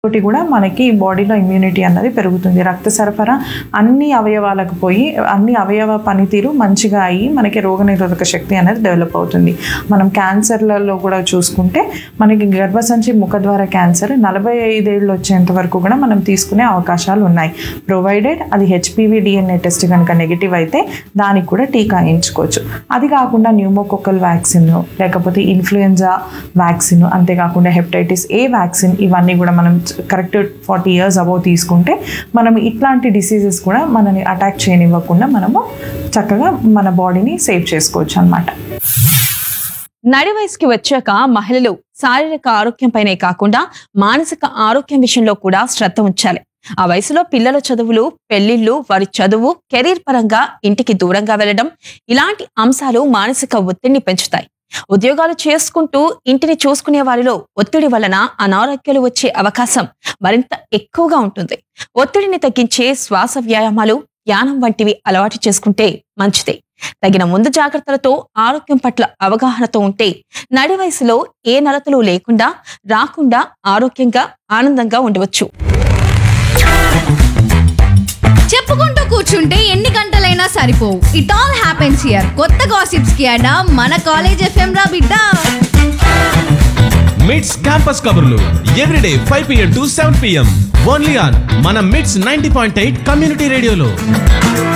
తోటి కూడా మనకి బాడీలో ఇమ్యూనిటీ అన్నది పెరుగుతుంది రక్త సరఫరా అన్ని అవయవాలకు పోయి అన్ని అవయవ పనితీరు మంచిగా అయ్యి మనకి రోగనిరోధక శక్తి అనేది డెవలప్ అవుతుంది మనం క్యాన్సర్లలో కూడా చూసుకుంటే మనకి గర్భసంచి ముఖద్వార క్యాన్సర్ నలభై ఐదేళ్ళు వచ్చేంత వరకు కూడా మనం తీసుకునే అవకాశాలు ఉన్నాయి ప్రొవైడెడ్ అది హెచ్పివి డిఎన్ఏ టెస్ట్ కనుక నెగిటివ్ అయితే దానికి కూడా టీకా వేయించుకోవచ్చు అది కాకుండా న్యూమోకోకల్ వ్యాక్సిన్ లేకపోతే ఇన్ఫ్లుయెంజా వ్యాక్సిన్ అంతేకాకుండా హెపటైటిస్ ఏ వ్యాక్సిన్ ఇవన్నీ కూడా మనం కరెక్ట్ ఫార్టీ ఇయర్స్ అబౌవ్ తీసుకుంటే మనం ఇట్లాంటి డిసీజెస్ కూడా మనని అటాక్ చేయనివ్వకుండా మనము చక్కగా మన బాడీని సేవ్ చేసుకోవచ్చు అనమాట నడి వయసుకి వచ్చాక మహిళలు శారీరక ఆరోగ్యంపైనే కాకుండా మానసిక ఆరోగ్యం విషయంలో కూడా శ్రద్ధ ఉంచాలి ఆ వయసులో పిల్లల చదువులు పెళ్లిళ్ళు వారి చదువు కెరీర్ పరంగా ఇంటికి దూరంగా వెళ్లడం ఇలాంటి అంశాలు మానసిక ఒత్తిడిని పెంచుతాయి ఉద్యోగాలు చేసుకుంటూ ఇంటిని చూసుకునే వారిలో ఒత్తిడి వలన అనారోగ్యాలు వచ్చే అవకాశం మరింత ఎక్కువగా ఉంటుంది ఒత్తిడిని తగ్గించే శ్వాస వ్యాయామాలు ధ్యానం వంటివి అలవాటు చేసుకుంటే మంచిదే తగిన ముందు జాగ్రత్తలతో ఆరోగ్యం పట్ల అవగాహనతో ఉంటే నడి వయసులో ఏ నలతలు లేకుండా రాకుండా ఆరోగ్యంగా ఆనందంగా ఉండవచ్చు చెప్పుకుంటూ కూర్చుంటే ఎన్ని గంటలైనా సరిపోవు ఇట్ ఆల్ హ్యాపెన్స్ హియర్ కొత్త గాసిప్స్ కి అడా మన కాలేజ్ ఎఫ్ఎం రా బిడ్డ మిడ్స్ క్యాంపస్ కబుర్లు everyday five PM to seven PM only on మన Mids ninety point eight community రేడియోలో